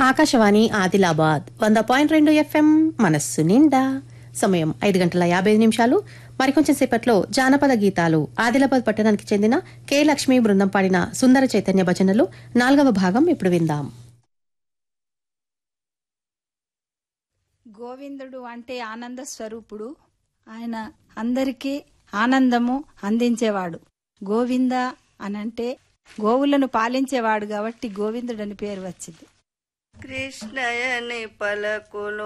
ఆకాశవాణి ఆదిలాబాద్ వంద పాయింట్ రెండు ఎఫ్ఎం మనస్సు నిండా సమయం ఐదు గంటల యాభై ఐదు నిమిషాలు మరికొంచెం సేపట్లో జానపద గీతాలు ఆదిలాబాద్ పట్టణానికి చెందిన కె లక్ష్మీ బృందం పాడిన సుందర చైతన్య భజనలు నాలుగవ భాగం ఇప్పుడు విందాం గోవిందుడు అంటే ఆనంద స్వరూపుడు ఆయన అందరికీ ఆనందము అందించేవాడు గోవింద అనంటే గోవులను పాలించేవాడు కాబట్టి గోవిందుడని పేరు వచ్చింది కృష్ణయని పలకును